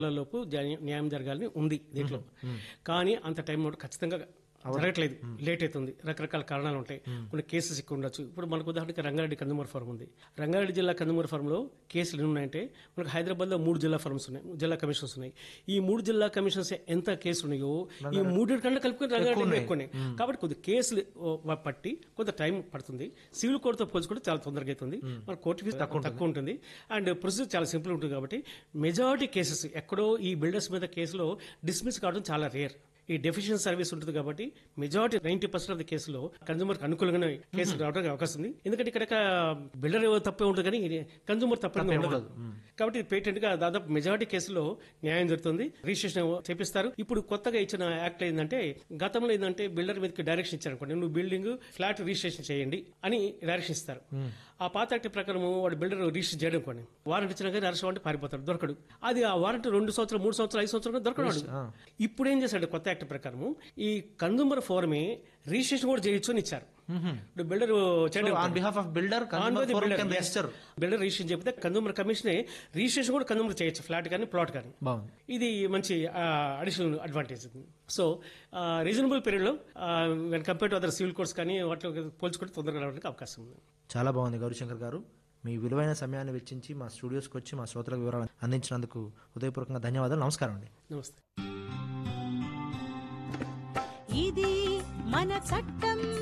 లోపు జా- న్యాయం జరగాలని ఉంది దీంట్లో కానీ అంత టైం నోట్ ఖచ్చితంగా జరగట్లేదు లేట్ అవుతుంది రకరకాల కారణాలు ఉంటాయి కొన్ని కేసెస్ ఎక్కువ ఉండొచ్చు ఇప్పుడు మనకు ఉదాహరణకి రంగారెడ్డి కందుమూరు ఫారం ఉంది రంగారెడ్డి జిల్లా కందుమూరు ఫారంలో కేసులు ఎన్ని ఉన్నాయంటే మనకు హైదరాబాద్లో మూడు జిల్లా ఫార్మ్స్ ఉన్నాయి జిల్లా కమిషన్స్ ఉన్నాయి ఈ మూడు జిల్లా కమిషన్స్ ఎంత కేసులు ఉన్నాయో ఈ మూడు కన్నా కలుపుకొని రంగారెడ్డి ఎక్కువ ఉన్నాయి కాబట్టి కొద్ది కేసులు ఓ, పట్టి కొంత టైం పడుతుంది సివిల్ కోర్టుతో పోల్చుకుంటే చాలా తొందరగా అవుతుంది మన కోర్టు ఫీజు తక్కువ ఉంటుంది అండ్ ప్రొసీజర్ చాలా సింపుల్ ఉంటుంది కాబట్టి మెజారిటీ కేసెస్ ఎక్కడో ఈ బిల్డర్స్ మీద కేసులో డిస్మిస్ కావడం చాలా రేర్ ఈ డెఫిషియన్ సర్వీస్ ఉంటుంది కాబట్టి majority ninety percent of the కేసులో కన్జ్యూమర్ అనుకూలంగానే కేసులు రావడానికి అవకాశం ఉంది ఎందుకంటే ఇక్కడ బిల్డర్ తప్పే ఉంటుంది కానీ కన్జ్యూమర్ తప్పే ఉండదు కాబట్టి పేటెంట్ గా దాదాపు మెజారిటీ కేసులో న్యాయం జరుగుతుంది రిజిస్ట్రేషన్ చేపిస్తారు ఇప్పుడు కొత్తగా ఇచ్చిన యాక్ట్ ఏంటంటే గతంలో ఏంటంటే బిల్డర్ మీదకి డైరెక్షన్ ఇచ్చారు అనుకోండి నువ్వు బిల్డింగ్ ఫ్లాట్ రిజిస్ట్రేషన్ చేయండి అని డైరెక్షన్ ఇస్తారు ఆ పాత యాక్ట్ ప్రకారం వాడు బిల్డర్ రిజిస్టర్ చేయడం కొన్ని వారంటీ ఇచ్చినా కానీ అరెస్ట్ అంటే పారిపోతాడు దొరకడు అది ఆ వారంటీ రెండు సంవత్సరాలు మూడు సంవత్సరాలు ఐదు సంవత్సరాలు దొరకడు వాడు. ఇప్పుడు ఏం చేశాడు కొత్త యాక్ట్ ప్రకారం ఈ కన్జూమర్ ఫోరమే రిజిస్ట్రేషన్ కూడా చేయొచ్చు అని ఇచ్చారు ఇప్పుడు బిల్డర్ చేయడం on behalf of builder register builder registration చెప్తే కన్జూమర్ కమిషనే రిజిస్ట్రేషన్ కూడా కన్జూమర్ చేయొచ్చు ఫ్లాట్ కానీ ప్లాట్ కానీ బాగుంది ఇది మంచి అడిషనల్ అడ్వాంటేజ్ సో రీజనబుల్ పీరియడ్లో when compare to other civil courts కానీ వాటిలో పోల్చుకుంటే తొందరగా రావడానికి అవకాశం ఉంది చాలా బాగుంది గౌరీశంకర్ గారు మీ విలువైన సమయాన్ని వెచ్చించి మా స్టూడియోస్కి వచ్చి మా శ్రోతలకు వివరాలు అందించినందుకు హృదయపూర్వకంగా ధన్యవాదాలు నమస్కారం అండి నమస్తే ఇది మన చట్టం